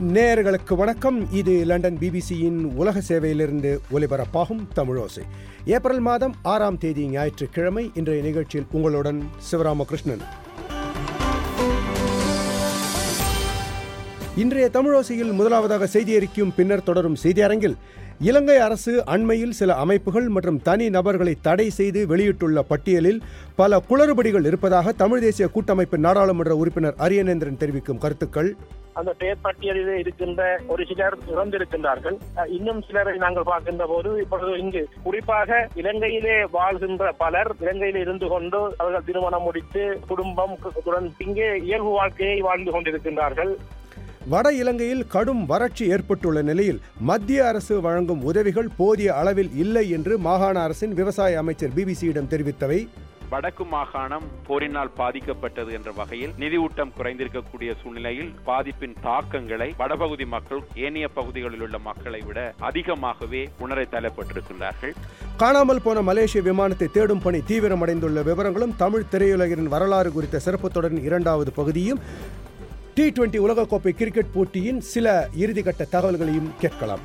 நேயர்களுக்கு வணக்கம் இது லண்டன் பிபிசியின் உலக சேவையிலிருந்து ஒலிபரப்பாகும் தமிழோசை ஏப்ரல் மாதம் ஆறாம் தேதி ஞாயிற்றுக்கிழமை இன்றைய நிகழ்ச்சியில் உங்களுடன் சிவராமகிருஷ்ணன் இன்றைய தமிழோசையில் முதலாவதாக செய்தி அறிக்கையும் பின்னர் தொடரும் செய்தி அரங்கில் இலங்கை அரசு அண்மையில் சில அமைப்புகள் மற்றும் தனி நபர்களை தடை செய்து வெளியிட்டுள்ள பட்டியலில் பல குளறுபடிகள் இருப்பதாக தமிழ் தேசிய கூட்டமைப்பின் நாடாளுமன்ற உறுப்பினர் அரியநேந்திரன் தெரிவிக்கும் கருத்துக்கள் அந்த பெயர் பட்டியலில் இருக்கின்ற ஒரு சிலர் இறந்திருக்கின்றார்கள் அஹ் இன்னும் சிலரை நாங்கள் பார்க்கின்ற போது இப்பொழுது இங்கு குறிப்பாக இலங்கையிலே வாழ்கின்ற பலர் இலங்கையில் இருந்து கொண்டு அவர்கள் திருமணம் முடித்து குடும்பம் உடன் இங்கே இயல்பு வாழ்க்கையை வாழ்ந்து கொண்டிருக்கின்றார்கள் வட இலங்கையில் கடும் வறட்சி ஏற்பட்டுள்ள நிலையில் மத்திய அரசு வழங்கும் உதவிகள் போதிய அளவில் இல்லை என்று மாகாண அரசின் விவசாய அமைச்சர் பிபிசியிடம் தெரிவித்தவை வடக்கு மாகாணம் போரினால் பாதிக்கப்பட்டது என்ற வகையில் நிதியூட்டம் குறைந்திருக்கக்கூடிய சூழ்நிலையில் பாதிப்பின் தாக்கங்களை வடபகுதி மக்கள் ஏனைய பகுதிகளில் உள்ள மக்களை விட அதிகமாகவே உணர தலைப்பட்டிருக்கின்றார்கள் காணாமல் போன மலேசிய விமானத்தை தேடும் பணி தீவிரமடைந்துள்ள விவரங்களும் தமிழ் திரையுலகின் வரலாறு குறித்த சிறப்பு தொடரின் இரண்டாவது பகுதியும் டி டுவெண்டி உலகக்கோப்பை கிரிக்கெட் போட்டியின் சில இறுதிக்கட்ட தகவல்களையும் கேட்கலாம்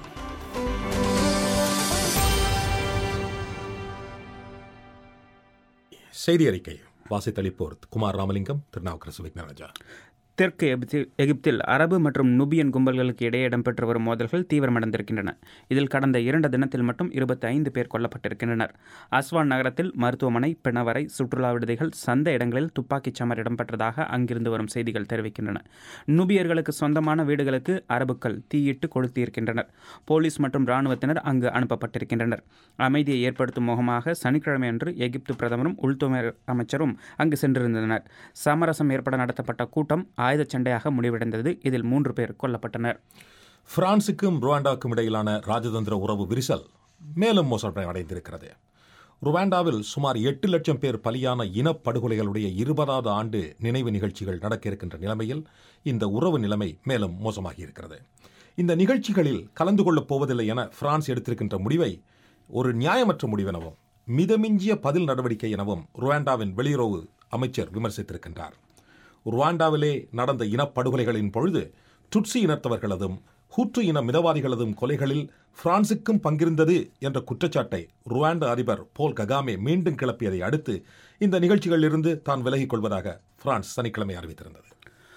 செய்தி அறிக்கை வாசித்தளிப்போர் குமார் ராமலிங்கம் திருநாவுக்கரசு விக்னராஜா தெற்கு எகிப்தில் எகிப்தில் அரபு மற்றும் நுபியன் கும்பல்களுக்கு இடையே இடம்பெற்று வரும் மோதல்கள் தீவிரமடைந்திருக்கின்றன இதில் கடந்த இரண்டு தினத்தில் மட்டும் இருபத்தி ஐந்து பேர் கொல்லப்பட்டிருக்கின்றனர் அஸ்வான் நகரத்தில் மருத்துவமனை பிணவரை சுற்றுலா விடுதிகள் சந்த இடங்களில் துப்பாக்கிச் சமர் இடம்பெற்றதாக அங்கிருந்து வரும் செய்திகள் தெரிவிக்கின்றன நுபியர்களுக்கு சொந்தமான வீடுகளுக்கு அரபுக்கள் தீயிட்டு கொளுத்தியிருக்கின்றனர் போலீஸ் மற்றும் இராணுவத்தினர் அங்கு அனுப்பப்பட்டிருக்கின்றனர் அமைதியை ஏற்படுத்தும் முகமாக சனிக்கிழமையன்று எகிப்து பிரதமரும் உள்துறை அமைச்சரும் அங்கு சென்றிருந்தனர் சமரசம் ஏற்பட நடத்தப்பட்ட கூட்டம் ஆயுதச் சண்டையாக முடிவடைந்தது இதில் மூன்று பேர் கொல்லப்பட்டனர் பிரான்சுக்கும் ருவாண்டாவுக்கும் இடையிலான ராஜதந்திர உறவு விரிசல் மேலும் மோசடி அடைந்திருக்கிறது ருவாண்டாவில் சுமார் எட்டு லட்சம் பேர் பலியான இனப்படுகொலைகளுடைய இருபதாவது ஆண்டு நினைவு நிகழ்ச்சிகள் நடக்க இருக்கின்ற நிலைமையில் இந்த உறவு நிலைமை மேலும் மோசமாகி இருக்கிறது இந்த நிகழ்ச்சிகளில் கலந்து கொள்ளப் போவதில்லை என பிரான்ஸ் எடுத்திருக்கின்ற முடிவை ஒரு நியாயமற்ற முடிவெனவும் மிதமிஞ்சிய பதில் நடவடிக்கை எனவும் ருவாண்டாவின் வெளியுறவு அமைச்சர் விமர்சித்திருக்கின்றார் ருவாண்டாவிலே நடந்த இனப்படுகொலைகளின் பொழுது டுட்சி இனத்தவர்களதும் ஹூற்று இன மிதவாதிகளதும் கொலைகளில் பிரான்சுக்கும் பங்கிருந்தது என்ற குற்றச்சாட்டை ருவாண்டா அதிபர் போல் ககாமே மீண்டும் கிளப்பியதை அடுத்து இந்த நிகழ்ச்சிகளிலிருந்து தான் விலகிக் கொள்வதாக பிரான்ஸ் சனிக்கிழமை அறிவித்திருந்தது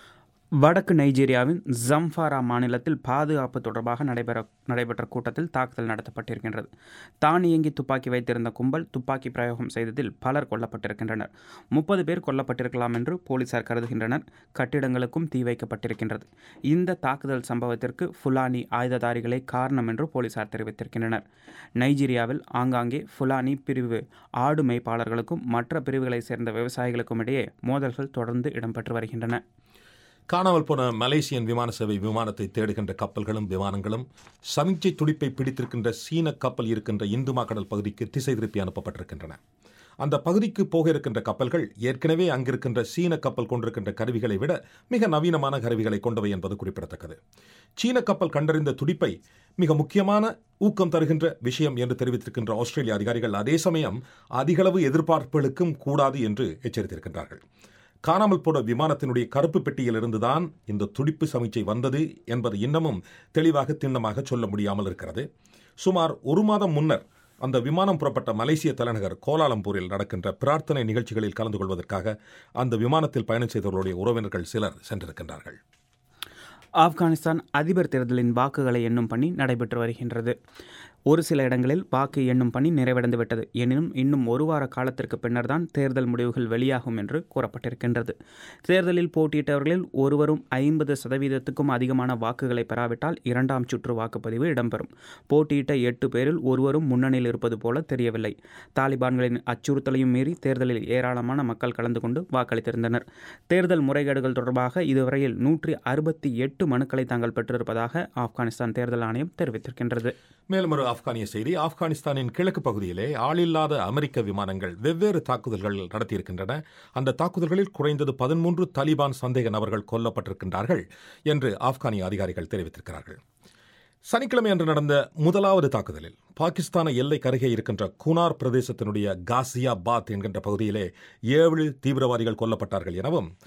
வடக்கு நைஜீரியாவின் ஜம்ஃபாரா மாநிலத்தில் பாதுகாப்பு தொடர்பாக நடைபெற நடைபெற்ற கூட்டத்தில் தாக்குதல் நடத்தப்பட்டிருக்கின்றது தானியங்கி துப்பாக்கி வைத்திருந்த கும்பல் துப்பாக்கி பிரயோகம் செய்ததில் பலர் கொல்லப்பட்டிருக்கின்றனர் முப்பது பேர் கொல்லப்பட்டிருக்கலாம் என்று போலீசார் கருதுகின்றனர் கட்டிடங்களுக்கும் தீ வைக்கப்பட்டிருக்கின்றது இந்த தாக்குதல் சம்பவத்திற்கு ஃபுலானி ஆயுததாரிகளே காரணம் என்று போலீசார் தெரிவித்திருக்கின்றனர் நைஜீரியாவில் ஆங்காங்கே ஃபுலானி பிரிவு ஆடு மேய்ப்பாளர்களுக்கும் மற்ற பிரிவுகளைச் சேர்ந்த விவசாயிகளுக்கும் இடையே மோதல்கள் தொடர்ந்து இடம்பெற்று வருகின்றன காணாமல் போன மலேசியன் விமான சேவை விமானத்தை தேடுகின்ற கப்பல்களும் விமானங்களும் சமிக்சை துடிப்பை பிடித்திருக்கின்ற சீன கப்பல் இருக்கின்ற இந்துமா கடல் பகுதிக்கு திசை திருப்பி அனுப்பப்பட்டிருக்கின்றன அந்த பகுதிக்கு போக இருக்கின்ற கப்பல்கள் ஏற்கனவே அங்கிருக்கின்ற சீன கப்பல் கொண்டிருக்கின்ற கருவிகளை விட மிக நவீனமான கருவிகளை கொண்டவை என்பது குறிப்பிடத்தக்கது சீன கப்பல் கண்டறிந்த துடிப்பை மிக முக்கியமான ஊக்கம் தருகின்ற விஷயம் என்று தெரிவித்திருக்கின்ற ஆஸ்திரேலிய அதிகாரிகள் அதே சமயம் அதிகளவு எதிர்பார்ப்புகளுக்கும் கூடாது என்று எச்சரித்திருக்கின்றார்கள் காணாமல் போன விமானத்தினுடைய கருப்பு பெட்டியிலிருந்துதான் இந்த துடிப்பு சமிச்சை வந்தது என்பது இன்னமும் தெளிவாக திண்ணமாக சொல்ல முடியாமல் இருக்கிறது சுமார் ஒரு மாதம் முன்னர் அந்த விமானம் புறப்பட்ட மலேசிய தலைநகர் கோலாலம்பூரில் நடக்கின்ற பிரார்த்தனை நிகழ்ச்சிகளில் கலந்து கொள்வதற்காக அந்த விமானத்தில் பயணம் செய்தவர்களுடைய உறவினர்கள் சிலர் சென்றிருக்கின்றார்கள் ஆப்கானிஸ்தான் அதிபர் தேர்தலின் வாக்குகளை எண்ணும் பணி நடைபெற்று வருகின்றது ஒரு சில இடங்களில் வாக்கு எண்ணும் பணி நிறைவடைந்து விட்டது எனினும் இன்னும் ஒரு வார காலத்திற்கு பின்னர் தான் தேர்தல் முடிவுகள் வெளியாகும் என்று கூறப்பட்டிருக்கின்றது தேர்தலில் போட்டியிட்டவர்களில் ஒருவரும் ஐம்பது சதவீதத்துக்கும் அதிகமான வாக்குகளை பெறாவிட்டால் இரண்டாம் சுற்று வாக்குப்பதிவு இடம்பெறும் போட்டியிட்ட எட்டு பேரில் ஒருவரும் முன்னணியில் இருப்பது போல தெரியவில்லை தாலிபான்களின் அச்சுறுத்தலையும் மீறி தேர்தலில் ஏராளமான மக்கள் கலந்து கொண்டு வாக்களித்திருந்தனர் தேர்தல் முறைகேடுகள் தொடர்பாக இதுவரையில் நூற்றி அறுபத்தி எட்டு மனுக்களை தாங்கள் பெற்றிருப்பதாக ஆப்கானிஸ்தான் தேர்தல் ஆணையம் தெரிவித்திருக்கின்றது மேலும் ஒரு ஆப்கானிய செய்தி ஆப்கானிஸ்தானின் கிழக்கு பகுதியிலே ஆளில்லாத அமெரிக்க விமானங்கள் வெவ்வேறு தாக்குதல்கள் நடத்தியிருக்கின்றன அந்த தாக்குதல்களில் குறைந்தது பதிமூன்று தாலிபான் சந்தேக நபர்கள் கொல்லப்பட்டிருக்கின்றார்கள் என்று ஆப்கானிய அதிகாரிகள் தெரிவித்திருக்கிறார்கள் சனிக்கிழமை அன்று நடந்த முதலாவது தாக்குதலில் பாகிஸ்தான எல்லை கருகே இருக்கின்ற குனார் பிரதேசத்தினுடைய காசியாபாத் என்கின்ற பகுதியிலே ஏழு தீவிரவாதிகள் கொல்லப்பட்டார்கள் எனவும்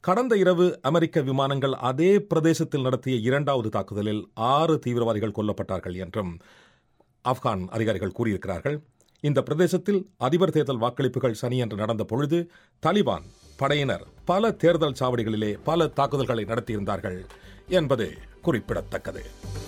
கடந்த இரவு அமெரிக்க விமானங்கள் அதே பிரதேசத்தில் நடத்திய இரண்டாவது தாக்குதலில் ஆறு தீவிரவாதிகள் கொல்லப்பட்டார்கள் என்றும் ஆப்கான் அதிகாரிகள் கூறியிருக்கிறார்கள் இந்த பிரதேசத்தில் அதிபர் தேர்தல் வாக்களிப்புகள் சனியன்று நடந்த பொழுது தலிபான் படையினர் பல தேர்தல் சாவடிகளிலே பல தாக்குதல்களை நடத்தியிருந்தார்கள் என்பது குறிப்பிடத்தக்கது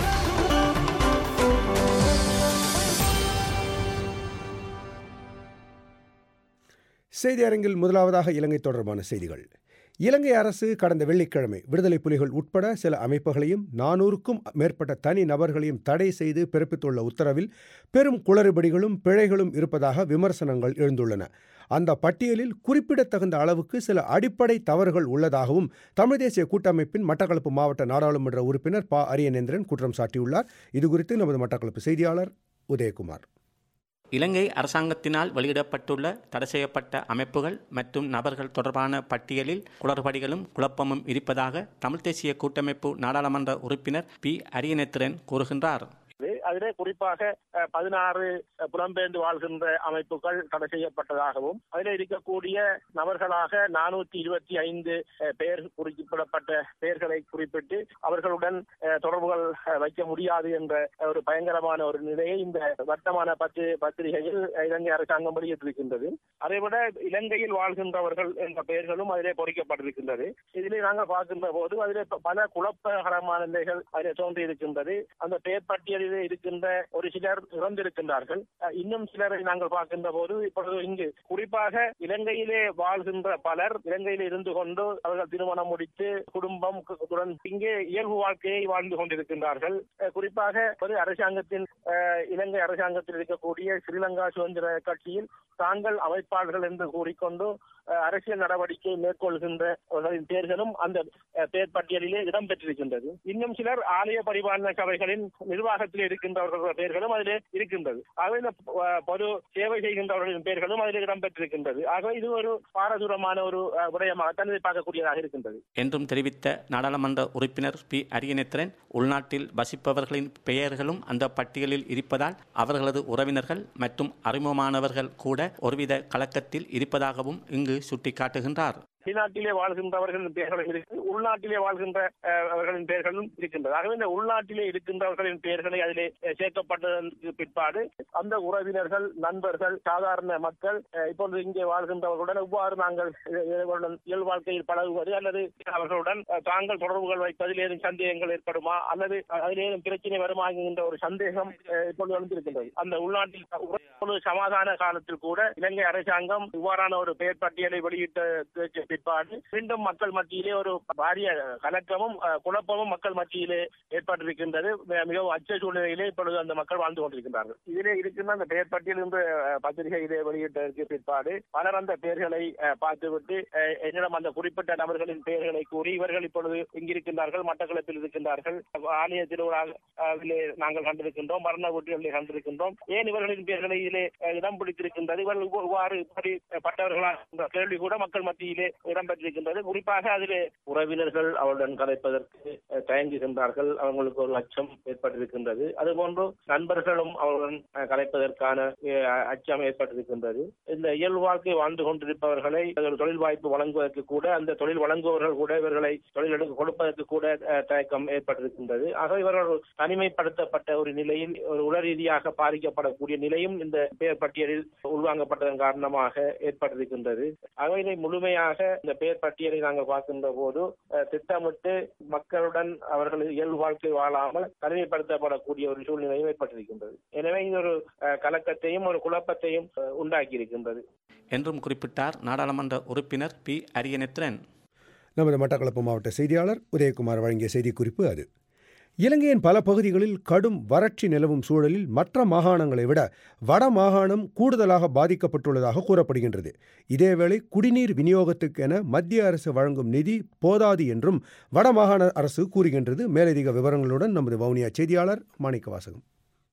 செய்தி அரங்கில் முதலாவதாக இலங்கை தொடர்பான செய்திகள் இலங்கை அரசு கடந்த வெள்ளிக்கிழமை விடுதலை புலிகள் உட்பட சில அமைப்புகளையும் நானூறுக்கும் மேற்பட்ட தனி நபர்களையும் தடை செய்து பிறப்பித்துள்ள உத்தரவில் பெரும் குளறுபடிகளும் பிழைகளும் இருப்பதாக விமர்சனங்கள் எழுந்துள்ளன அந்த பட்டியலில் குறிப்பிடத்தகுந்த அளவுக்கு சில அடிப்படை தவறுகள் உள்ளதாகவும் தமிழ் தேசிய கூட்டமைப்பின் மட்டக்களப்பு மாவட்ட நாடாளுமன்ற உறுப்பினர் ப அரியநேந்திரன் குற்றம் சாட்டியுள்ளார் இதுகுறித்து நமது மட்டக்களப்பு செய்தியாளர் உதயகுமார் இலங்கை அரசாங்கத்தினால் வெளியிடப்பட்டுள்ள தடை செய்யப்பட்ட அமைப்புகள் மற்றும் நபர்கள் தொடர்பான பட்டியலில் குளறுபடிகளும் குழப்பமும் இருப்பதாக தமிழ் தேசிய கூட்டமைப்பு நாடாளுமன்ற உறுப்பினர் பி அரியநேத்திரன் கூறுகின்றார் அதிலே குறிப்பாக பதினாறு புலம்பெயர்ந்து வாழ்கின்ற அமைப்புகள் தடை செய்யப்பட்டதாகவும் அதில் இருக்கக்கூடிய நபர்களாக நானூற்றி இருபத்தி ஐந்து பெயர் குறிப்பிடப்பட்ட பெயர்களை குறிப்பிட்டு அவர்களுடன் தொடர்புகள் வைக்க முடியாது என்ற ஒரு பயங்கரமான ஒரு நிலையை இந்த வர்த்தமான பத்து பத்திரிகையில் இலங்கை அரசாங்கம் வெளியிட்டிருக்கின்றது அதைவிட இலங்கையில் வாழ்கின்றவர்கள் என்ற பெயர்களும் அதிலே பொறிக்கப்பட்டிருக்கின்றது இதிலே நாங்கள் பார்க்கின்ற போது அதிலே பல குழப்பகரமான நிலைகள் அதிலே தோன்றியிருக்கின்றது அந்த பெயர் பட்டியலிலே இருக்கின்ற ஒரு சிலர் இறந்திருக்கின்றார்கள் இன்னும் சிலரை நாங்கள் பார்க்கின்ற போது இப்பொழுது இங்கு குறிப்பாக இலங்கையிலே வாழ்கின்ற பலர் இலங்கையில் இருந்து கொண்டு அவர்கள் திருமணம் முடித்து குடும்பம் இங்கே இயல்பு வாழ்க்கையை வாழ்ந்து கொண்டிருக்கின்றார்கள் குறிப்பாக அரசாங்கத்தின் இலங்கை அரசாங்கத்தில் இருக்கக்கூடிய ஸ்ரீலங்கா சுதந்திர கட்சியில் தாங்கள் அமைப்பாளர்கள் என்று கூறிக்கொண்டு அரசியல் நடவடிக்கை மேற்கொள்கின்றவர்களின் பெயர்களும் அந்த பெயர் பட்டியலிலே இடம்பெற்றிருக்கின்றது இன்னும் சிலர் ஆலய பரிபாலன சபைகளின் நிர்வாகத்தில் இருக்கின்றவர்கள் பெயர்களும் அதிலே இருக்கின்றது ஆகவே இந்த பொது சேவை செய்கின்றவர்களின் பெயர்களும் அதில் இடம்பெற்றிருக்கின்றது ஆகவே இது ஒரு பாரதூரமான ஒரு விடயமாக தன்னை பார்க்கக்கூடியதாக இருக்கின்றது என்றும் தெரிவித்த நாடாளுமன்ற உறுப்பினர் பி அரியநேத்திரன் உள்நாட்டில் வசிப்பவர்களின் பெயர்களும் அந்த பட்டியலில் இருப்பதால் அவர்களது உறவினர்கள் மற்றும் அறிமுகமானவர்கள் கூட ஒருவித கலக்கத்தில் இருப்பதாகவும் இங்கு சுட்டிக்காட்டுகின்றார் வெளிநாட்டிலே வாழ்கின்றவர்களின் பெயர்களும் இருக்கு உள்நாட்டிலே வாழ்கின்ற அவர்களின் பெயர்களும் இருக்கின்றது ஆகவே இந்த உள்நாட்டிலே இருக்கின்றவர்களின் பெயர்களை அதிலே சேர்க்கப்பட்டதற்கு பிற்பாடு அந்த உறவினர்கள் நண்பர்கள் சாதாரண மக்கள் இப்பொழுது இங்கே வாழ்கின்றவர்களுடன் எவ்வாறு நாங்கள் இவர்களுடன் இயல் வாழ்க்கையில் பழகுவது அல்லது அவர்களுடன் தாங்கள் தொடர்புகள் வைப்பதில் ஏதும் சந்தேகங்கள் ஏற்படுமா அல்லது அதில் ஏதும் பிரச்சனை வருமா என்கின்ற ஒரு சந்தேகம் இப்பொழுது எழுந்திருக்கின்றது அந்த உள்நாட்டில் சமாதான காலத்தில் கூட இலங்கை அரசாங்கம் இவ்வாறான ஒரு பெயர் பட்டியலை வெளியிட்ட பிற்பாடு மீண்டும் மக்கள் மத்தியிலே ஒரு பாரிய கலக்கமும் குழப்பமும் மக்கள் மத்தியிலே ஏற்பட்டிருக்கின்றது மிகவும் அச்ச சூழ்நிலையிலே இப்பொழுது அந்த மக்கள் வாழ்ந்து கொண்டிருக்கின்றார்கள் இதிலே இருக்கின்ற அந்த பெயர் பட்டியல் என்று பத்திரிகையிலே வெளியிட்டதற்கு பிற்பாடு பலர் அந்த பெயர்களை பார்த்துவிட்டு என்னிடம் அந்த குறிப்பிட்ட நபர்களின் பெயர்களை கூறி இவர்கள் இப்பொழுது இங்கிருக்கின்றார்கள் மட்டக்களப்பில் இருக்கின்றார்கள் ஆலய திருவிழாவிலே நாங்கள் கண்டிருக்கின்றோம் மரண வீட்டுகளிலே கண்டிருக்கின்றோம் ஏன் இவர்களின் பெயர்களை இதிலே இடம் பிடித்திருக்கின்றது இவர்கள் இவ்வாறு இப்படிப்பட்டவர்களா என்ற கேள்வி கூட மக்கள் மத்தியிலே இடம்பெற்றிருக்கின்றது குறிப்பாக அதிலே உறவினர்கள் அவருடன் கலைப்பதற்கு தயங்குகின்றார்கள் அவங்களுக்கு ஒரு அச்சம் ஏற்பட்டிருக்கின்றது அதுபோன்று நண்பர்களும் அவருடன் கலைப்பதற்கான அச்சம் ஏற்பட்டிருக்கின்றது இந்த இயல்பு வாழ்க்கை வாழ்ந்து கொண்டிருப்பவர்களை தொழில் வாய்ப்பு வழங்குவதற்கு கூட அந்த தொழில் வழங்குபவர்கள் கூட இவர்களை தொழில் எடுக்க கொடுப்பதற்கு கூட தயக்கம் ஏற்பட்டிருக்கின்றது ஆக இவர்கள் தனிமைப்படுத்தப்பட்ட ஒரு நிலையில் ஒரு உள ரீதியாக பாதிக்கப்படக்கூடிய நிலையும் இந்த பெயர் பட்டியலில் உள்வாங்கப்பட்டதன் காரணமாக ஏற்பட்டிருக்கின்றது ஆகவே இதை முழுமையாக இந்த பெயர் பட்டியலை நாங்கள் பார்க்கின்ற போது திட்டமிட்டு மக்களுடன் அவர்கள் இயல்பு வாழ்க்கை வாழாமல் தனிமைப்படுத்தப்படக்கூடிய ஒரு சூழ்நிலையும் ஏற்பட்டிருக்கின்றது எனவே இது ஒரு கலக்கத்தையும் ஒரு குழப்பத்தையும் உண்டாக்கி இருக்கின்றது என்றும் குறிப்பிட்டார் நாடாளுமன்ற உறுப்பினர் பி அரியநேத்திரன் நமது மட்டக்களப்பு மாவட்ட செய்தியாளர் உதயகுமார் வழங்கிய செய்திக்குறிப்பு அது இலங்கையின் பல பகுதிகளில் கடும் வறட்சி நிலவும் சூழலில் மற்ற மாகாணங்களை விட வட மாகாணம் கூடுதலாக பாதிக்கப்பட்டுள்ளதாக கூறப்படுகின்றது இதேவேளை குடிநீர் விநியோகத்துக்கென மத்திய அரசு வழங்கும் நிதி போதாது என்றும் வட மாகாண அரசு கூறுகின்றது மேலதிக விவரங்களுடன் நமது வவுனியா செய்தியாளர் மாணிக்க வாசகம்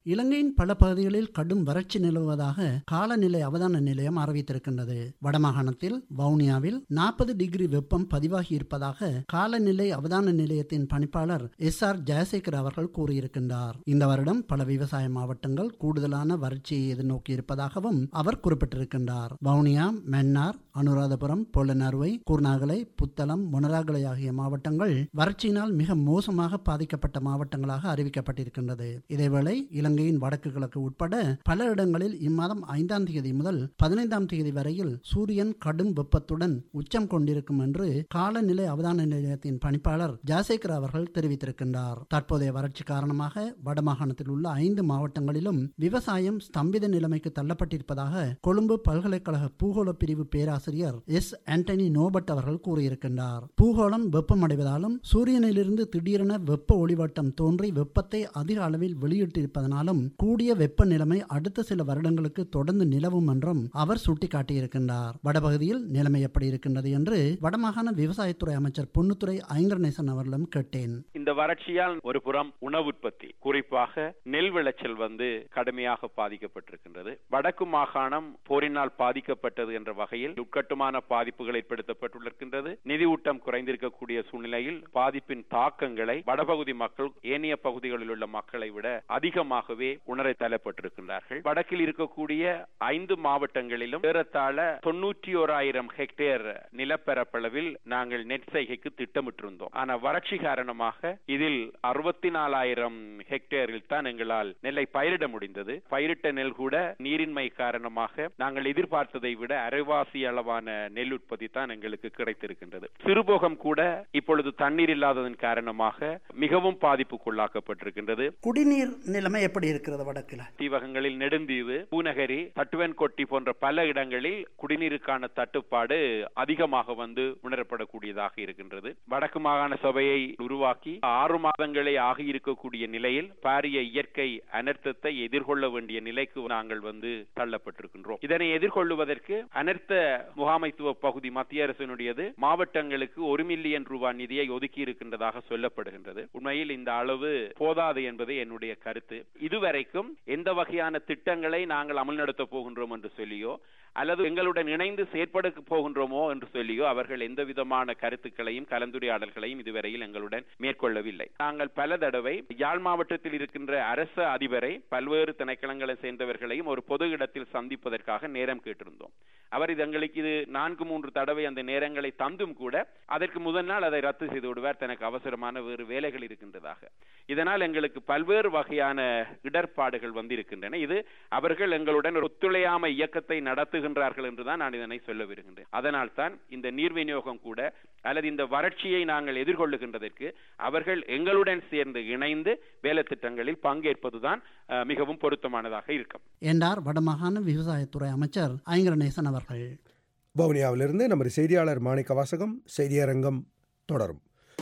இலங்கையின் பல பகுதிகளில் கடும் வறட்சி நிலவுவதாக காலநிலை அவதான நிலையம் அறிவித்திருக்கின்றது வடமாகாணத்தில் வவுனியாவில் நாற்பது டிகிரி வெப்பம் பதிவாகி இருப்பதாக காலநிலை அவதான நிலையத்தின் பணிப்பாளர் எஸ் ஆர் ஜெயசேகர் அவர்கள் கூறியிருக்கின்றார் இந்த வருடம் பல விவசாய மாவட்டங்கள் கூடுதலான வறட்சியை எதிர்நோக்கி இருப்பதாகவும் அவர் குறிப்பிட்டிருக்கின்றார் வவுனியா மன்னார் அனுராதபுரம் பொலனறுவை குர்நாகலை புத்தளம் மொனராகலை ஆகிய மாவட்டங்கள் வறட்சியினால் மிக மோசமாக பாதிக்கப்பட்ட மாவட்டங்களாக அறிவிக்கப்பட்டிருக்கின்றது இதேவேளை இலங்கையின் வடக்கு கிழக்கு உட்பட பல இடங்களில் இம்மாதம் ஐந்தாம் தேதி முதல் பதினைந்தாம் தேதி வரையில் சூரியன் கடும் வெப்பத்துடன் உச்சம் கொண்டிருக்கும் என்று காலநிலை அவதான நிலையத்தின் பணிப்பாளர் ஜாசேகர் அவர்கள் தெரிவித்திருக்கின்றார் தற்போதைய வறட்சி காரணமாக வடமாகாணத்தில் உள்ள ஐந்து மாவட்டங்களிலும் விவசாயம் ஸ்தம்பித நிலைமைக்கு தள்ளப்பட்டிருப்பதாக கொழும்பு பல்கலைக்கழக பூகோள பிரிவு பேராசிரியர் எஸ் ஆண்டனி நோபட் அவர்கள் கூறியிருக்கின்றார் பூகோளம் வெப்பமடைவதாலும் சூரியனிலிருந்து திடீரென வெப்ப ஒளிவட்டம் தோன்றி வெப்பத்தை அதிக அளவில் வெளியிட்டிருப்பதனாலும் கூடிய வெப்ப நிலைமை அடுத்த சில வருடங்களுக்கு தொடர்ந்து நிலவும் என்றும் அவர் சுட்டிக்காட்டியிருக்கின்றார் வடபகுதியில் நிலைமை எப்படி இருக்கின்றது என்று வடமாகாண விவசாயத்துறை அமைச்சர் பொன்னுத்துறை ஐங்கரநேசன் அவர்களிடம் கேட்டேன் இந்த வறட்சியால் ஒரு புறம் உணவு உற்பத்தி குறிப்பாக நெல் விளைச்சல் வந்து கடுமையாக பாதிக்கப்பட்டிருக்கின்றது வடக்கு மாகாணம் போரினால் பாதிக்கப்பட்டது என்ற வகையில் உட்கட்டுமான பாதிப்புகள் ஏற்படுத்தப்பட்டுள்ளது நிதி ஊட்டம் குறைந்திருக்கக்கூடிய சூழ்நிலையில் பாதிப்பின் தாக்கங்களை வடபகுதி மக்கள் ஏனைய பகுதிகளில் உள்ள மக்களை விட அதிகமாகவே உணர தள்ளப்பட்டிருக்கின்றார்கள் வடக்கில் இருக்கக்கூடிய ஐந்து மாவட்டங்களிலும் ஏறத்தாழ தொன்னூற்றி ஓராயிரம் ஹெக்டேர் நிலப்பரப்பளவில் நாங்கள் நெட் செய்கைக்கு திட்டமிட்டிருந்தோம் ஆனா வறட்சி காரணமாக இதில் அறுபத்தி நாலாயிரம் ஹெக்டேரில் தான் எங்களால் நெல்லை பயிரிட முடிந்தது பயிரிட்ட நெல் கூட நீரின்மை காரணமாக நாங்கள் எதிர்பார்த்ததை விட அரைவாசி அளவான நெல் உற்பத்தி தான் எங்களுக்கு கிடைத்திருக்கின்றது சிறுபோகம் கூட இப்பொழுது தண்ணீர் இல்லாததன் காரணமாக மிகவும் பாதிப்புக்குள்ளாக்கப்பட்டிருக்கின்றது குடிநீர் நிலைமை எப்படி இருக்கிறது வடக்கில் தீவகங்களில் நெடுந்தீவு பூநகரி தட்டுவன்கொட்டி போன்ற பல இடங்களில் குடிநீருக்கான தட்டுப்பாடு அதிகமாக வந்து உணரப்படக்கூடியதாக இருக்கின்றது வடக்கு மாகாண சபையை உருவாக்கி ஆறு மாதங்களே ஆகி இருக்கக்கூடிய நிலையில் பாரிய இயற்கை அனர்த்தத்தை எதிர்கொள்ள வேண்டிய நிலைக்கு நாங்கள் வந்து தள்ளப்பட்டிருக்கின்றோம் இதனை எதிர்கொள்வதற்கு அனர்த்த முகாமைத்துவ பகுதி மத்திய அரசினுடையது மாவட்டங்களுக்கு ஒரு மில்லியன் ரூபாய் நிதியை ஒதுக்கி இருக்கின்றதாக சொல்லப்படுகின்றது உண்மையில் இந்த அளவு போதாது என்பது என்னுடைய கருத்து இதுவரைக்கும் எந்த வகையான திட்டங்களை நாங்கள் அமல்நடத்த போகின்றோம் என்று சொல்லியோ அல்லது எங்களுடன் இணைந்து செயற்பட போகின்றோமோ என்று சொல்லியோ அவர்கள் எந்த விதமான கருத்துக்களையும் கலந்துரையாடல்களையும் இதுவரையில் எங்களுடன் மேற்கொள்ளவில்லை நாங்கள் பல தடவை யாழ் மாவட்டத்தில் இருக்கின்ற அரச அதிபரை பல்வேறு திணைக்களங்களை சேர்ந்தவர்களையும் ஒரு பொது இடத்தில் சந்திப்பதற்காக நேரம் கேட்டிருந்தோம் அவர் இது எங்களுக்கு இது நான்கு மூன்று தடவை அந்த நேரங்களை தந்தும் கூட அதற்கு முதல் நாள் அதை ரத்து செய்து விடுவார் தனக்கு அவசரமான வேறு வேலைகள் இருக்கின்றதாக இதனால் எங்களுக்கு பல்வேறு வகையான இடர்பாடுகள் வந்திருக்கின்றன இது அவர்கள் எங்களுடன் ஒரு ஒத்துழையாமை இயக்கத்தை நடத்துகின்றார்கள் என்றுதான் நான் இதனை சொல்ல விருகின்றேன் அதனால் தான் இந்த நீர் விநியோகம் கூட அல்லது இந்த வறட்சியை நாங்கள் எதிர்கொள்ளுகின்றதற்கு அவர்கள் எங்களுடன் சேர்ந்து இணைந்து வேலை திட்டங்களில் பங்கேற்பதுதான் மிகவும் பொருத்தமானதாக இருக்கும் என்றார் வடமாகாண விவசாயத்துறை அமைச்சர் ஐங்கரநேசன் அவர்கள் வவுனியாவிலிருந்து நமது செய்தியாளர் மாணிக்க வாசகம் செய்தியரங்கம் தொடரும்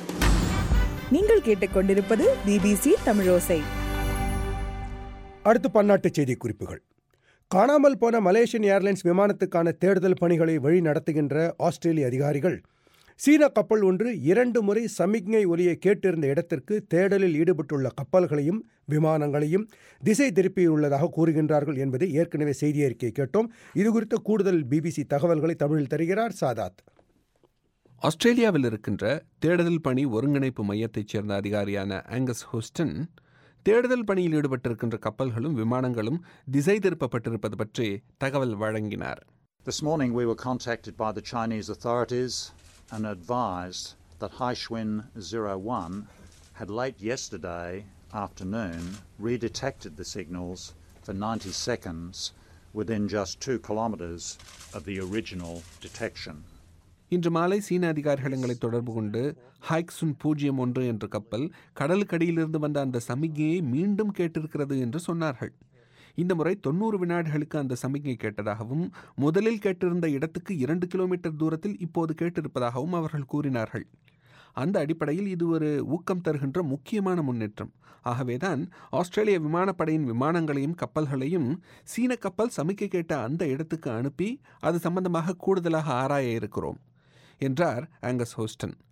நீங்கள் கேட்டுக்கொண்டிருப்பது பிபிசி தமிழோசை அடுத்து பன்னாட்டு செய்தி குறிப்புகள் காணாமல் போன மலேசியன் ஏர்லைன்ஸ் விமானத்துக்கான தேடுதல் பணிகளை வழி நடத்துகின்ற ஆஸ்திரேலிய அதிகாரிகள் சீன கப்பல் ஒன்று இரண்டு முறை சமிக்ஞை ஒலியை கேட்டிருந்த இடத்திற்கு தேடலில் ஈடுபட்டுள்ள கப்பல்களையும் விமானங்களையும் திசை திருப்பியுள்ளதாக கூறுகின்றார்கள் என்பதை ஏற்கனவே செய்தி அறிக்கை கேட்டோம் இதுகுறித்த கூடுதல் பிபிசி தகவல்களை தமிழில் தருகிறார் சாதாத் ஆஸ்திரேலியாவில் இருக்கின்ற தேடுதல் பணி ஒருங்கிணைப்பு மையத்தைச் சேர்ந்த அதிகாரியான ஆங்கஸ் ஹூஸ்டன் தேடுதல் பணியில் ஈடுபட்டிருக்கின்ற கப்பல்களும் விமானங்களும் திசை திருப்பப்பட்டிருப்பது பற்றி தகவல் வழங்கினார் This morning we were contacted by the Chinese authorities and advised that Haishuin 01 had late yesterday afternoon redetected the signals for 90 seconds within just two kilometres of the original detection. இன்று மாலை சீன அதிகாரிகள் எங்களை தொடர்பு கொண்டு ஹைக்சுன் பூஜ்ஜியம் ஒன்று என்ற கப்பல் கடலுக்கடியிலிருந்து வந்த அந்த சமிக்ஞையை மீண்டும் கேட்டிருக்கிறது என்று சொன்னார்கள் இந்த முறை தொண்ணூறு வினாடிகளுக்கு அந்த சமிக்ஞை கேட்டதாகவும் முதலில் கேட்டிருந்த இடத்துக்கு இரண்டு கிலோமீட்டர் தூரத்தில் இப்போது கேட்டிருப்பதாகவும் அவர்கள் கூறினார்கள் அந்த அடிப்படையில் இது ஒரு ஊக்கம் தருகின்ற முக்கியமான முன்னேற்றம் ஆகவேதான் ஆஸ்திரேலிய விமானப்படையின் விமானங்களையும் கப்பல்களையும் சீன கப்பல் சமிக்கை கேட்ட அந்த இடத்துக்கு அனுப்பி அது சம்பந்தமாக கூடுதலாக ஆராய இருக்கிறோம் என்றார் ஆங்கஸ் ஹோஸ்டன்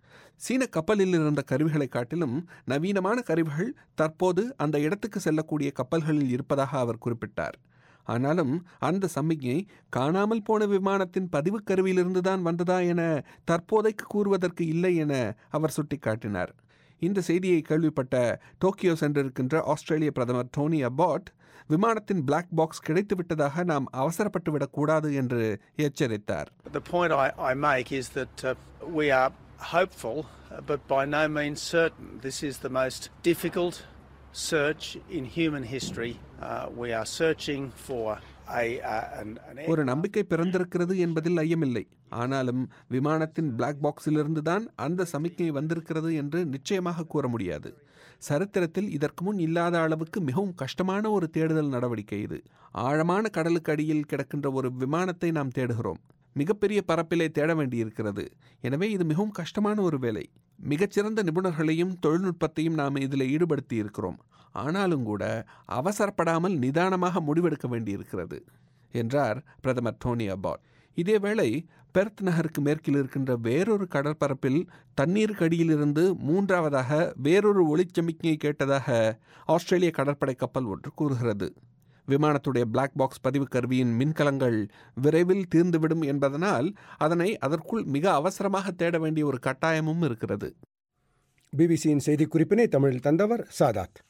சீன கப்பலில் இருந்த கருவிகளை காட்டிலும் நவீனமான கருவிகள் தற்போது அந்த இடத்துக்கு செல்லக்கூடிய கப்பல்களில் இருப்பதாக அவர் குறிப்பிட்டார் ஆனாலும் அந்த சமிக்ஞை காணாமல் போன விமானத்தின் பதிவு கருவியிலிருந்து தான் வந்ததா என தற்போதைக்கு கூறுவதற்கு இல்லை என அவர் சுட்டிக்காட்டினார் இந்த செய்தியை கேள்விப்பட்ட டோக்கியோ சென்றிருக்கின்ற ஆஸ்திரேலிய பிரதமர் டோனி அபாட் விமானத்தின் பிளாக் பாக்ஸ் கிடைத்துவிட்டதாக நாம் அவசரப்பட்டு விடக்கூடாது என்று எச்சரித்தார் The point I, I make is that uh, we are hopeful, uh, but by no means certain. This is the most difficult search in human history. Uh, we are searching for a, uh, an, an ஒரு நம்பிக்கை பிறந்திருக்கிறது என்பதில் ஐயமில்லை ஆனாலும் விமானத்தின் black பாக்ஸிலிருந்து தான் அந்த சமிக்ஞை வந்திருக்கிறது என்று நிச்சயமாக கூற முடியாது சரித்திரத்தில் இதற்கு முன் இல்லாத அளவுக்கு மிகவும் கஷ்டமான ஒரு தேடுதல் நடவடிக்கை இது ஆழமான கடலுக்கு அடியில் கிடக்கின்ற ஒரு விமானத்தை நாம் தேடுகிறோம் மிகப்பெரிய பரப்பிலே தேட வேண்டியிருக்கிறது எனவே இது மிகவும் கஷ்டமான ஒரு வேலை மிகச்சிறந்த நிபுணர்களையும் தொழில்நுட்பத்தையும் நாம் இதில் ஈடுபடுத்தி இருக்கிறோம் ஆனாலும் கூட அவசரப்படாமல் நிதானமாக முடிவெடுக்க வேண்டியிருக்கிறது என்றார் பிரதமர் டோனி அபாட் இதேவேளை பெர்த் நகருக்கு மேற்கில் இருக்கின்ற வேறொரு கடற்பரப்பில் தண்ணீருக்கு அடியிலிருந்து மூன்றாவதாக வேறொரு ஒளிச்சமிக்ஞை கேட்டதாக ஆஸ்திரேலிய கடற்படை கப்பல் ஒன்று கூறுகிறது விமானத்துடைய பிளாக் பாக்ஸ் பதிவு கருவியின் மின்கலங்கள் விரைவில் தீர்ந்துவிடும் என்பதனால் அதனை அதற்குள் மிக அவசரமாக தேட வேண்டிய ஒரு கட்டாயமும் இருக்கிறது பிபிசியின் செய்திக்குறிப்பினை தமிழில் தந்தவர் சாதாத்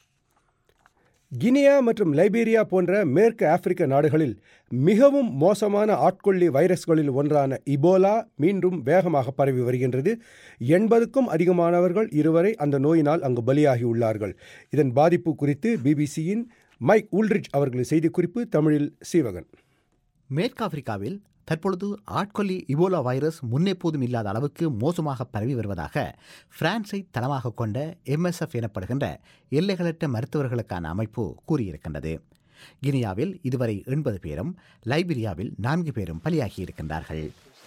கினியா மற்றும் லைபீரியா போன்ற மேற்கு ஆப்பிரிக்க நாடுகளில் மிகவும் மோசமான ஆட்கொள்ளி வைரஸ்களில் ஒன்றான இபோலா மீண்டும் வேகமாக பரவி வருகின்றது எண்பதுக்கும் அதிகமானவர்கள் இருவரை அந்த நோயினால் அங்கு பலியாகியுள்ளார்கள் இதன் பாதிப்பு குறித்து பிபிசியின் மைக் உல்ரிச் அவர்களின் செய்திக்குறிப்பு தமிழில் சீவகன் மேற்காப்பிரிக்காவில் தற்பொழுது ஆட்கொல்லி இபோலா வைரஸ் முன்னெப்போதும் இல்லாத அளவுக்கு மோசமாக பரவி வருவதாக பிரான்ஸை தளமாக கொண்ட எம்எஸ்எஃப் எனப்படுகின்ற எல்லைகளற்ற மருத்துவர்களுக்கான அமைப்பு கூறியிருக்கின்றது கினியாவில் இதுவரை எண்பது பேரும் லைபீரியாவில் நான்கு பேரும் பலியாகியிருக்கின்றார்கள்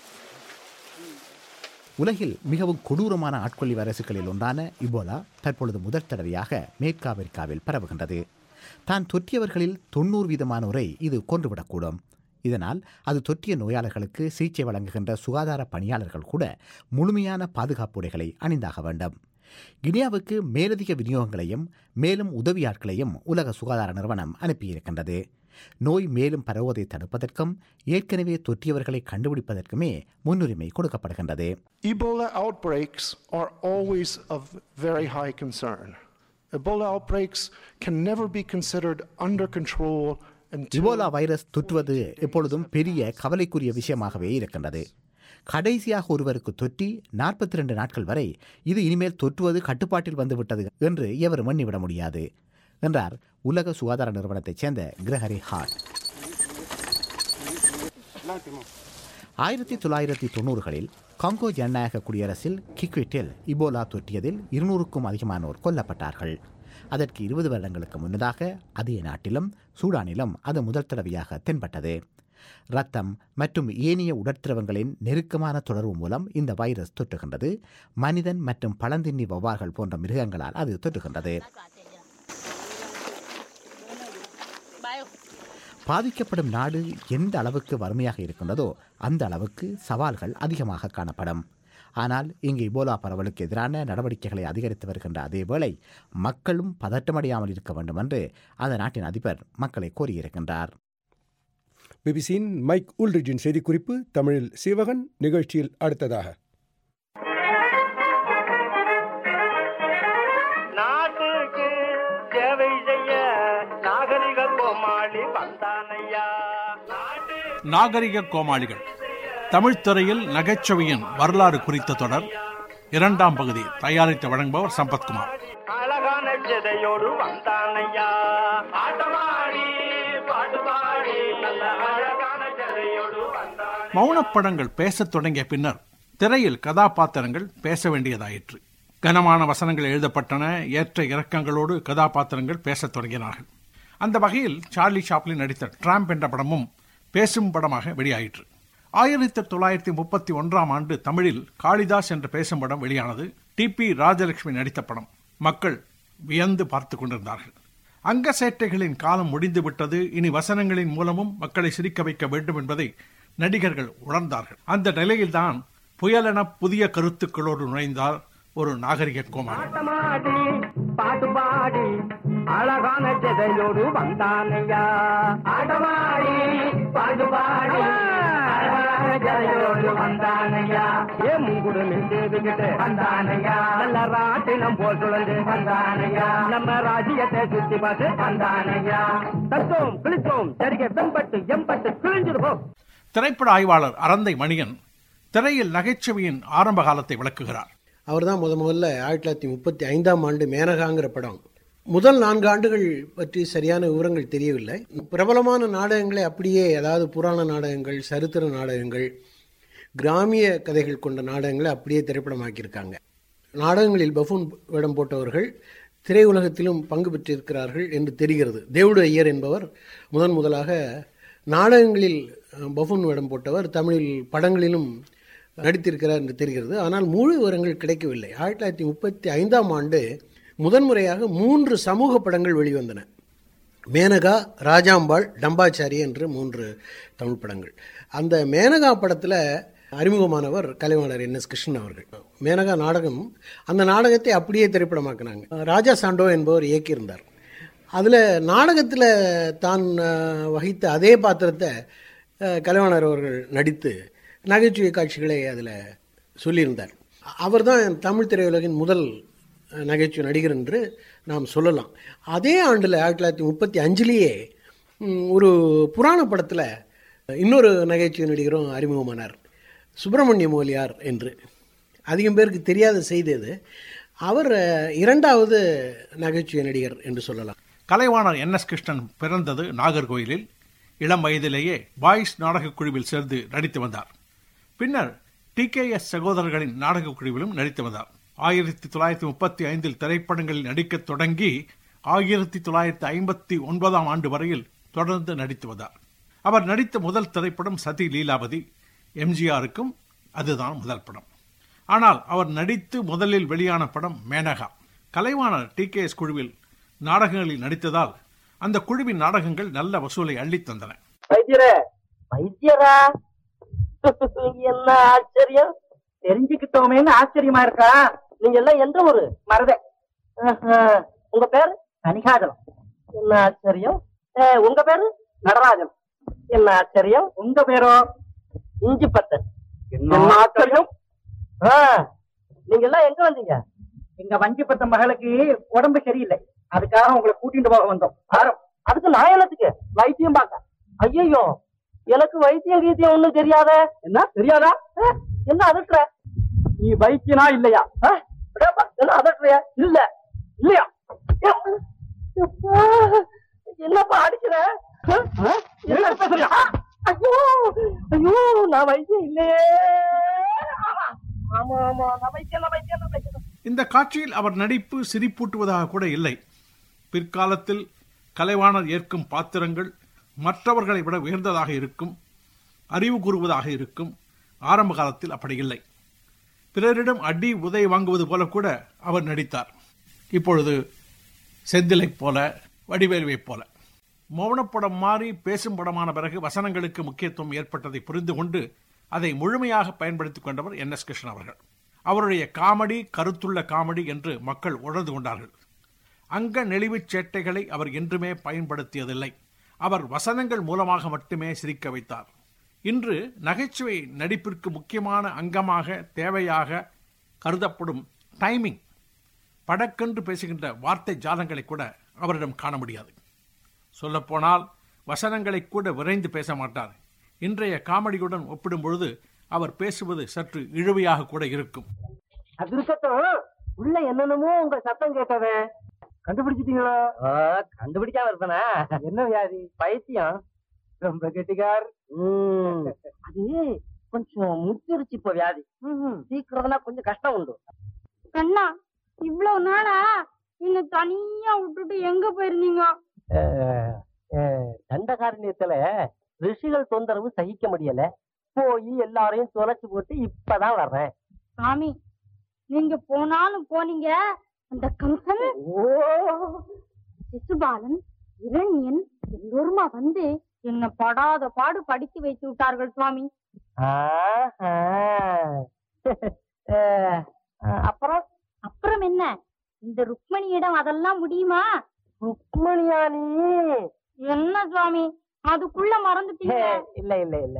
உலகில் மிகவும் கொடூரமான ஆட்கொல்லி வைரசுகளில் ஒன்றான இபோலா தற்பொழுது முதல் தடவையாக மேற்காப்பிரிக்காவில் பரவுகின்றது தான் தொற்றியவர்களில் தொண்ணூறு வீதமானோரை இது கொன்றுவிடக்கூடும் இதனால் அது தொற்றிய நோயாளர்களுக்கு சிகிச்சை வழங்குகின்ற சுகாதார பணியாளர்கள் கூட முழுமையான பாதுகாப்பு உடைகளை அணிந்தாக வேண்டும் கினியாவுக்கு மேலதிக விநியோகங்களையும் மேலும் உதவியாட்களையும் உலக சுகாதார நிறுவனம் அனுப்பியிருக்கின்றது நோய் மேலும் பரவுவதை தடுப்பதற்கும் ஏற்கனவே தொற்றியவர்களை கண்டுபிடிப்பதற்குமே முன்னுரிமை கொடுக்கப்படுகின்றது Ebola outbreaks are always of very high concern. Ebola outbreaks can never be considered under control Ebola virus தொற்றுவது எப்பொழுதும் பெரிய கவலைக்குரிய விஷயமாகவே இருக்கின்றது கடைசியாக ஒருவருக்கு தொற்றி நாற்பத்தி ரெண்டு நாட்கள் வரை இது இனிமேல் தொற்றுவது கட்டுப்பாட்டில் வந்துவிட்டது என்று எவரும் எண்ணிவிட முடியாது என்றார் உலக சுகாதார நிறுவனத்தைச் சேர்ந்த கிரஹரி ஹார்ட் ஆயிரத்தி தொள்ளாயிரத்தி தொண்ணூறுகளில் காங்கோ ஜனநாயக குடியரசில் கிக்விட்டில் இபோலா தொற்றியதில் இருநூறுக்கும் அதிகமானோர் கொல்லப்பட்டார்கள் அதற்கு இருபது வருடங்களுக்கு முன்னதாக அதே நாட்டிலும் சூடானிலும் அது முதல் தடவையாக தென்பட்டது இரத்தம் மற்றும் ஏனைய உடற்திரவங்களின் நெருக்கமான தொடர்பு மூலம் இந்த வைரஸ் தொற்றுகின்றது மனிதன் மற்றும் பழந்தின்னி வவ்வார்கள் போன்ற மிருகங்களால் அது தொற்றுகின்றது பாதிக்கப்படும் நாடு எந்த அளவுக்கு வறுமையாக இருக்கின்றதோ அந்த அளவுக்கு சவால்கள் அதிகமாக காணப்படும் ஆனால் இங்கு இபோலா பரவலுக்கு எதிரான நடவடிக்கைகளை அதிகரித்து வருகின்ற அதேவேளை மக்களும் பதட்டமடையாமல் இருக்க வேண்டும் என்று அந்த நாட்டின் அதிபர் மக்களை கோரியிருக்கின்றார் பிபிசியின் மைக் உல்ரிஜின் செய்திக்குறிப்பு தமிழில் சிவகன் நிகழ்ச்சியில் அடுத்ததாக நாட்டுக்கு சேவை செய்ய நாகரிக கோமாளி வந்தானையா நாகரிக கோமாளிகள் தமிழ்த் திரையில் நகைச்சுவையின் வரலாறு குறித்த தொடர் இரண்டாம் பகுதி தயாரித்து வழங்குபவர் சம்பத்குமார் அழகான சிதையோடு வந்தானையா ஆட்டமாடி பாட்டுமாடி நல்ல அழகான சிதையோடு வந்தான் மௌனப்படங்கள் பேசத் தொடங்கிய பின்னர் திரையில் கதாபாத்திரங்கள் பேச வேண்டியதாயிற்று கனமான வசனங்கள் எழுதப்பட்டன ஏற்ற இறக்கங்களோடு கதாபாத்திரங்கள் பேசத் தொடங்கினார்கள் அந்த வகையில் சார்லி சாப்ளின் நடித்த டிராம்ப் என்ற படமும் பேசும் படமாக வெளியாயிற்று ஆயிரத்தி தொள்ளாயிரத்தி முப்பத்தி ஒன்றாம் ஆண்டு தமிழில் காளிதாஸ் என்ற பேசும் படம் வெளியானது டி பி ராஜலட்சுமி நடித்த படம் மக்கள் வியந்து பார்த்து கொண்டிருந்தார்கள் அங்க சேட்டைகளின் காலம் முடிந்துவிட்டது இனி வசனங்களின் மூலமும் மக்களை சிரிக்க வைக்க வேண்டும் என்பதை நடிகர்கள் உணர்ந்தார்கள் அந்த நிலையில்தான் புயலென புதிய கருத்துக்களோடு நுழைந்தார் ஒரு நாகரிக கோமாளி ஆட்டமாடி பாட்டு பாடி அழகான ஜதையோடு வந்தானையா ஆட்டமாடி பாட்டு பாடி அழகான ஜதையோடு வந்தானையா ஏ முங்குடு நின்றுகிட்டு வந்தானையா நல்ல ராட்டினம் போல் சுழந்து வந்தானையா நம்ம ராஜ்யத்தை சுத்தி பார்த்து வந்தானையா தத்தோம் கிழித்தோம் சரிக வெம்பட்டு எம்பட்டு கிழிஞ்சிருப்போம் திரைப்பட ஆய்வாளர் அரந்தை மணியன் திரையில் நகைச்சுவையின் ஆரம்ப காலத்தை விளக்குகிறார் அவர் தான் முத முதல்ல ஆயிரத்தி தொள்ளாயிரத்தி முப்பத்தி ஐந்தாம் ஆண்டு மேனகாங்கிற படம் முதல் நான்கு ஆண்டுகள் பற்றி சரியான விவரங்கள் தெரியவில்லை பிரபலமான நாடகங்களை அப்படியே அதாவது புராண நாடகங்கள் சரித்திர நாடகங்கள் கிராமிய கதைகள் கொண்ட நாடகங்களை அப்படியே திரைப்படமாக்கியிருக்காங்க நாடகங்களில் பஃபூன் வேடம் போட்டவர்கள் திரையுலகத்திலும் பங்கு பெற்றிருக்கிறார்கள் என்று தெரிகிறது தேவுடு ஐயர் என்பவர் முதன் முதலாக நாடகங்களில் பஃபூன் வேடம் போட்டவர் தமிழில் படங்களிலும் நடித்திருக்கிறார் என்று தெரிகிறது ஆனால் முழு விவரங்கள் கிடைக்கவில்லை ஆயிரத்தி தொள்ளாயிரத்தி முப்பத்தி ஐந்தாம் ஆண்டு முதன்முறையாக மூன்று சமூக படங்கள் வெளிவந்தன மேனகா ராஜாம்பாள் டம்பாச்சாரி என்று மூன்று தமிழ் படங்கள் அந்த மேனகா படத்தில் அறிமுகமானவர் கலைவாணர் என் எஸ் கிருஷ்ணன் அவர்கள் மேனகா நாடகம் அந்த நாடகத்தை அப்படியே திரைப்படமாக்கினாங்க ராஜா சாண்டோ என்பவர் இயக்கியிருந்தார் அதில் நாடகத்தில் தான் அஹ், வகித்த அதே பாத்திரத்தை அஹ், கலைவாணர் அவர்கள் நடித்து நகைச்சுவை காட்சிகளை அதில் சொல்லியிருந்தார் அவர்தான் தமிழ் திரையுலகின் முதல் அஹ், நகைச்சுவை நடிகர் என்று நாம் சொல்லலாம் அதே ஆண்டில் ஆயிரத்தி தொள்ளாயிரத்தி முப்பத்தி அஞ்சுலேயே ம், ஒரு புராண படத்தில் இன்னொரு நகைச்சுவை நடிகரும் அறிமுகமானார் சுப்பிரமணிய மோலியார் என்று அதிகம் பேருக்கு தெரியாத செய்தி அது அவர் அஹ், இரண்டாவது நகைச்சுவை நடிகர் என்று சொல்லலாம் கலைவாணர் என் எஸ் கிருஷ்ணன் பிறந்தது நாகர்கோயிலில் இளம் வயதிலேயே பாய்ஸ் நாடகக் குழுவில் சேர்ந்து நடித்து வந்தார் பின்னர் டி கே எஸ் சகோதரர்களின் நாடகக் குழுவிலும் நடித்து வந்தார் ஆயிரத்தி தொள்ளாயிரத்தி முப்பத்தி ஐந்தில் திரைப்படங்களில் நடிக்கத் தொடங்கி ஆயிரத்தி தொள்ளாயிரத்தி ஐம்பத்தி ஒன்பதாம் ஆண்டு வரையில் தொடர்ந்து நடித்து வந்தார் அவர் நடித்த முதல் திரைப்படம் சதி லீலாவதி எம்ஜிஆருக்கும் அதுதான் முதல் படம் ஆனால் அவர் நடித்து முதலில் வெளியான படம் Menaka Kalaivanar T K S குழுவில் நாடகங்களில் நடித்ததால் அந்த குழுவின் நாடகங்கள் நல்ல வசூலை அள்ளித் தந்தன வைத்தியரே வைத்தியரா என்ன ஆச்சரியம் தெரிஞ்சுக்கிட்டோமேன்னு ஆச்சரியமா இருக்கா நீங்க எல்லாம் எந்த ஊரு மருதை ஆஹா. உங்க பேரு கனிகாஜலம் என்ன ஆச்சரியம் ஏ, உங்க பேரு நடராஜன் என்ன ஆச்சரியம் உங்க பேரோ இஞ்சி பத்தன் என்ன ஆச்சரியம் ஆ, நீங்க எல்லாம் எங்க வந்தீங்க எங்க வஞ்சிப்பட்ட மகளுக்கு உடம்பு சரியில்லை அதுக்காக உங்களை கூட்டிட்டு போக வந்தோம் யாரும் அதுக்கு நான் என்னத்துக்கு வைத்தியம் பார்க்க ஐயோ எனக்கு வைத்தியம் கீத்தியம் ஒண்ணும் தெரியாத என்ன தெரியாதா ஆ, என்ன அதட்டுற நீ வைத்தியனா இல்லையா ஆ? விடாப்பா, என்ன அதட்டுறியா இல்ல இல்லையா எப்பா, என்னப்பா அடிக்கிற ஆ? ஆ? என்ன பேசுறியா ஆ, ஐயோ ஐயோ நான் வைத்தியம் இல்லையே ஆமா ஆமா ஆமா நான் வைத்தியம் நான் வைத்தியம் நான் வைத்தியம் இந்த காட்சியில் அவர் நடிப்பு சிரிப்பூட்டுவதாக கூட இல்லை பிற்காலத்தில் கலைவாணர் ஏற்கும் பாத்திரங்கள் மற்றவர்களை விட உயர்ந்ததாக இருக்கும் அறிவு கூறுவதாக இருக்கும் ஆரம்ப காலத்தில் அப்படி இல்லை பிறரிடம் அடி உதை வாங்குவது போல கூட அவர் நடித்தார் இப்பொழுது செந்திலைப் போல வடிவேலுவைப் போல மௌனப்படம் மாறி பேசும் படமான பிறகு வசனங்களுக்கு முக்கியத்துவம் ஏற்பட்டதை புரிந்து கொண்டு அதை முழுமையாக பயன்படுத்திக் கொண்டவர் என் எஸ் கிருஷ்ணன் அவர்கள் அவருடைய காமெடி கருத்துள்ள காமெடி என்று மக்கள் உணர்ந்து கொண்டார்கள் அங்க நெளிவுச் சேட்டைகளை அவர் என்றுமே பயன்படுத்தியதில்லை அவர் வசனங்கள் மூலமாக மட்டுமே சிரிக்க வைத்தார் இன்று நகைச்சுவை நடிப்பிற்கு முக்கியமான அங்கமாக தேவையாக கருதப்படும் டைமிங் படக்கென்று பேசுகின்ற வார்த்தை ஜாலங்களை கூட அவரிடம் காண முடியாது சொல்லப்போனால் வசனங்களை கூட விரைந்து பேச மாட்டார் இன்றைய காமெடியுடன் ஒப்பிடும் பொழுது அவர் பேசுவது சற்று இழுவையாக கூட இருக்கும் அது இருக்கட்டும் உள்ள என்னென்னமோ உங்க சத்தம் கேட்டவே கண்டுபிடிச்சிட்டீங்களா கண்டுபிடிக்காம இருப்பனா என்ன வியாதி பைத்தியம் ரொம்ப கெட்டிக்கார் ம், அது கொஞ்சம் முத்திருச்சு இப்ப வியாதி சீக்கிரம்னா கொஞ்சம் கஷ்டம் உண்டு கண்ணா இவ்வளவு நாளா என்ன தனியா விட்டுட்டு எங்க போயிருந்தீங்க அஹ், அஹ், தண்டகாரண்யத்துல ரிஷிகள் தொந்தரவு சகிக்க முடியல போய் எல்லாரையும் தொலைச்சு போட்டு இப்பதான் வர்றேன் சாமி நீங்க போனாலும் போனீங்க அந்த கம்சன் சிசுபாலன் இரண்யன் எல்லோருமா வந்து என்ன படாத பாடு படித்து வைத்து விட்டார்கள் சுவாமி ஆஹா. அஹ், அப்புறம் அப்புறம் என்ன இந்த ருக்மணியிடம் அதெல்லாம் முடியுமா ருக்மணியா நீ என்ன சுவாமி அதுக்குள்ள மறந்துட்டீங்க இல்ல இல்ல இல்ல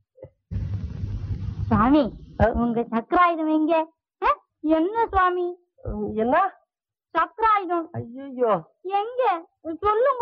சுவாமி உங்க சக்கராயுதம் எங்க அஹ், என்ன சுவாமி என்ன சக்கராயுதம் ஐயோ எங்க சொல்லுங்க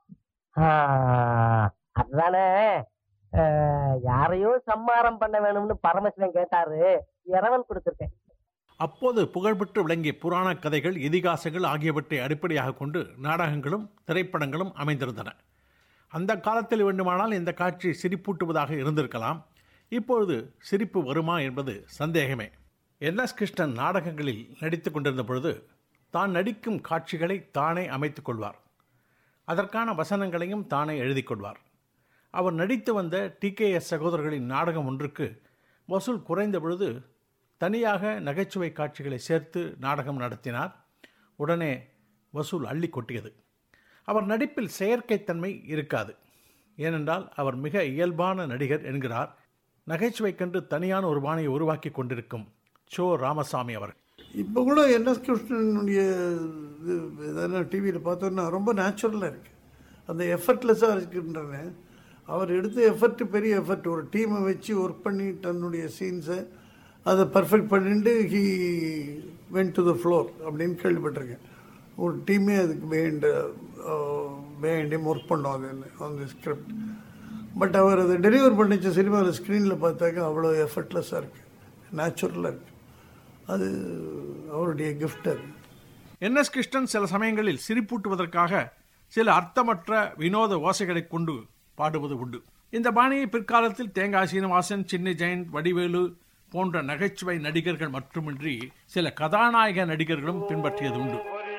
அதுதானே அஹ், யாரையோ சம்மாரம் பண்ண வேணும்னு பரமசிவன் கேட்டாரு இறைவன் கொடுத்துருக்கேன் அப்போது புகழ்பெற்று விளங்கிய புராண கதைகள் இதிகாசங்கள் ஆகியவற்றை அடிப்படையாக கொண்டு நாடகங்களும் திரைப்படங்களும் அமைந்திருந்தன அந்த காலத்தில் வேண்டுமானால் இந்த காட்சி சிரிப்பூட்டுவதாக இருந்திருக்கலாம் இப்பொழுது சிரிப்பு வருமா என்பது சந்தேகமே என் எஸ் கிருஷ்ணன் நாடகங்களில் நடித்து கொண்டிருந்த பொழுது தான் நடிக்கும் காட்சிகளை தானே அமைத்துக் கொள்வார் அதற்கான வசனங்களையும் தானே எழுதிக் கொள்வார் அவர் நடித்து வந்த டிகேஎஸ் சகோதரர்களின் நாடகம் ஒன்றுக்கு வசூல் குறைந்த பொழுது தனியாக நகைச்சுவை காட்சிகளை சேர்த்து நாடகம் நடத்தினார் உடனே வசூல் அள்ளி கொட்டியது அவர் நடிப்பில் செயற்கைத்தன்மை இருக்காது ஏனென்றால் அவர் மிக இயல்பான நடிகர் என்கிறார் நகைச்சுவை கண்டு தனியான ஒரு பாணியை உருவாக்கி கொண்டிருக்கும் சோ ராமசாமி அவர் இப்போ கூட என்எஸ் கிருஷ்ணனுடைய இது இதெல்லாம் டிவியில் பார்த்தோன்னா ரொம்ப நேச்சுரலாக இருக்குது அந்த எஃபர்ட்லெஸ்ஸாக இருக்குன்றன அவர் எடுத்த எஃபர்ட் பெரிய எஃபர்ட் ஒரு டீமை வச்சு ஒர்க் பண்ணி தன்னுடைய சீன்ஸை அதை பர்ஃபெக்ட் பண்ணிட்டு he went to the floor அப்படின்னு கேள்விப்பட்டிருக்கேன் ஒரு டீமே அதுக்கு வேண்ட வேண்டியும் ஒர்க் பண்ணோம் அது அந்த ஸ்கிரிப்ட் பட் அவர் அதை டெலிவர் பண்ணிச்ச சினிமாவில் ஸ்க்ரீனில் பார்த்தாக்க அவ்வளோ எஃபர்ட்லெஸ்ஸாக இருக்குது நேச்சுரலாக இருக்குது அது அவருடைய கிஃப்ட் அது என் எஸ் கிருஷ்ணன் சில சமயங்களில் சிரிப்பூட்டுவதற்காக சில அர்த்தமற்ற வினோத ஓசைகளை கொண்டு பாடுவது உண்டு இந்த பாணியை பிற்காலத்தில் தேங்காய் சீனிவாசன் சின்ன ஜெயந்த் வடிவேலு போன்ற நகைச்சுவை நடிகர்கள் மட்டுமின்றி சில கதாநாயக நடிகர்களும் பின்பற்றியது உண்டு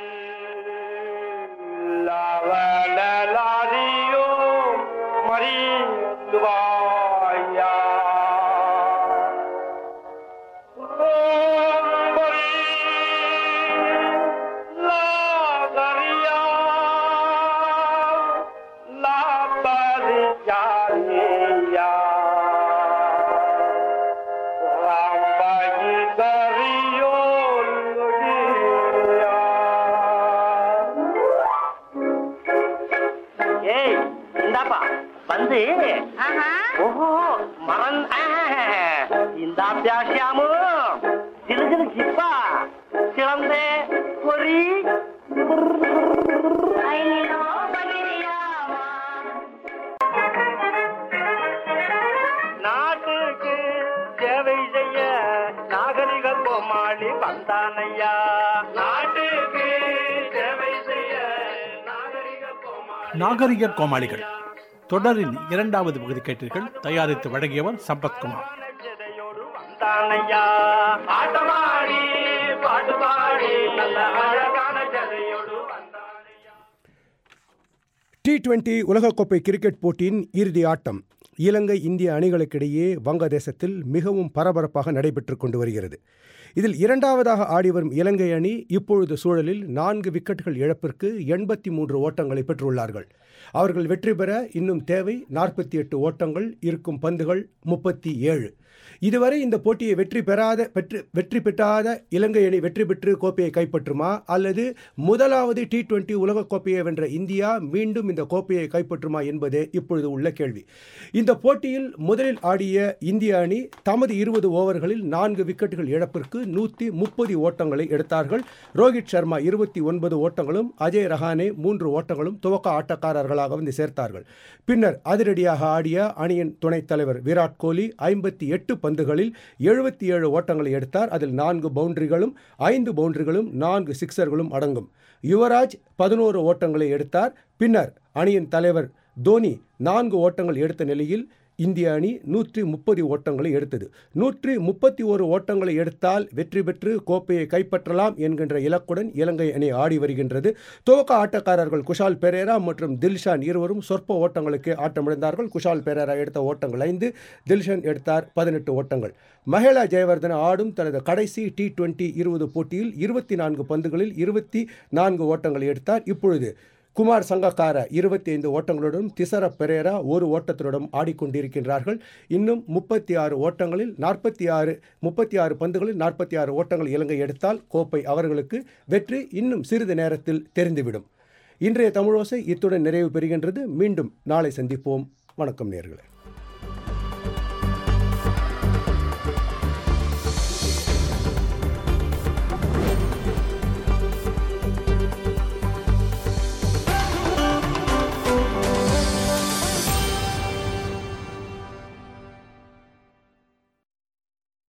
ஏய் இந்தாப்பா வந்து ஓஹோ மறன் இந்த அத்தியாசியாமு சிலுசிலு சிப்பா சிறந்தே பொறி நாட்டுக்கு சேவை செய்ய நாகரிக கோமாளி வந்தானையா நாட்டுக்கு சேவை செய்ய நாகரிக கோமாளிகள் தொடரின் இரண்டாவது பகுதி கேட்டீர்கள் தயாரித்து வழங்கியவர் சம்பத்குமார் வந்தானையா ஆட்டமாடி பாட்டு பாடி நல்ல அழகான ஜதையோடு டி டுவெண்டி உலகக்கோப்பை கிரிக்கெட் போட்டியின் இறுதி ஆட்டம் இலங்கை இந்திய அணிகளுக்கிடையே வங்கதேசத்தில் மிகவும் பரபரப்பாக நடைபெற்றுக் கொண்டு வருகிறது இதில் இரண்டாவதாக ஆடி வரும் இலங்கை அணி இப்பொழுது சூழலில் நான்கு விக்கெட்டுகள் இழப்பிற்கு எண்பத்தி மூன்று ஓட்டங்களை பெற்றுள்ளார்கள் அவர்கள் வெற்றி பெற இன்னும் தேவை நாற்பத்தி எட்டு ஓட்டங்கள் இருக்கும் பந்துகள் முப்பத்தி ஏழு இதுவரை இந்த போட்டியை வெற்றி பெறாத பெற்று வெற்றி பெற்றாத இலங்கை அணி வெற்றி பெற்று கோப்பையை கைப்பற்றுமா அல்லது முதலாவது டி டுவெண்டி உலகக்கோப்பையை வென்ற இந்தியா மீண்டும் இந்த கோப்பையை கைப்பற்றுமா என்பதே இப்பொழுது உள்ள கேள்வி இந்த போட்டியில் முதலில் ஆடிய இந்திய அணி தமது இருபது ஓவர்களில் நான்கு விக்கெட்டுகள் இழப்பிற்கு நூற்றி முப்பது ஓட்டங்களை எடுத்தார்கள் ரோஹித் சர்மா இருபத்தி ஒன்பது ஓட்டங்களும் அஜய் ரஹானே மூன்று ஓட்டங்களும் துவக்க ஆட்டக்காரர்களாக வந்து சேர்த்தார்கள் பின்னர் அதிரடியாக ஆடிய அணியின் துணைத் தலைவர் விராட் கோலி ஐம்பத்தி எட்டு பந்துகளில் எழுபத்தி ஏழு ஓட்டங்களை எடுத்தார் அதில் நான்கு பவுண்டரிகளும் ஐந்து பவுண்டரிகளும் நான்கு சிக்சர்களும் அடங்கும் யுவராஜ் பதினோரு ஓட்டங்களை எடுத்தார் பின்னர் அணியின் தலைவர் தோனி நான்கு ஓட்டங்கள் எடுத்த நிலையில் இந்திய அணி நூற்றி முப்பது ஓட்டங்களை எடுத்தது நூற்றி முப்பத்தி ஒரு ஓட்டங்களை எடுத்தால் வெற்றி பெற்று கோப்பையை கைப்பற்றலாம் என்கின்ற இலக்குடன் இலங்கை அணி ஆடி வருகின்றது துவக்க ஆட்டக்காரர்கள் குஷால் பெரேரா மற்றும் தில்ஷான் இருவரும் சொற்ப ஓட்டங்களுக்கு ஆட்டமிழந்தார்கள் குஷால் பெரேரா எடுத்த ஓட்டங்கள் ஐந்து தில்ஷான் எடுத்தார் பதினெட்டு ஓட்டங்கள் மஹேலா ஜெயவர்தன ஆடும் தனது கடைசி டி டுவெண்டி இருபது போட்டியில் இருபத்தி நான்கு பந்துகளில் இருபத்தி நான்கு ஓட்டங்களை எடுத்தார் இப்பொழுது குமார் சங்கக்கார இருபத்தி ஐந்து ஓட்டங்களுடன் திசர பெரேரா ஒரு ஓட்டத்துடன் ஆடிக்கொண்டிருக்கின்றார்கள் இன்னும் முப்பத்தி ஆறு ஓட்டங்களில் நாற்பத்தி ஆறு முப்பத்தி ஆறு பந்துகளில் நாற்பத்தி ஆறு ஓட்டங்கள் இலங்கை எடுத்தால் கோப்பை அவர்களுக்கு வெற்றி இன்னும் சிறிது நேரத்தில் தெரிந்துவிடும் இன்றைய தமிழோசை இத்துடன் நிறைவு பெறுகின்றது மீண்டும் நாளை சந்திப்போம் வணக்கம் நேர்களே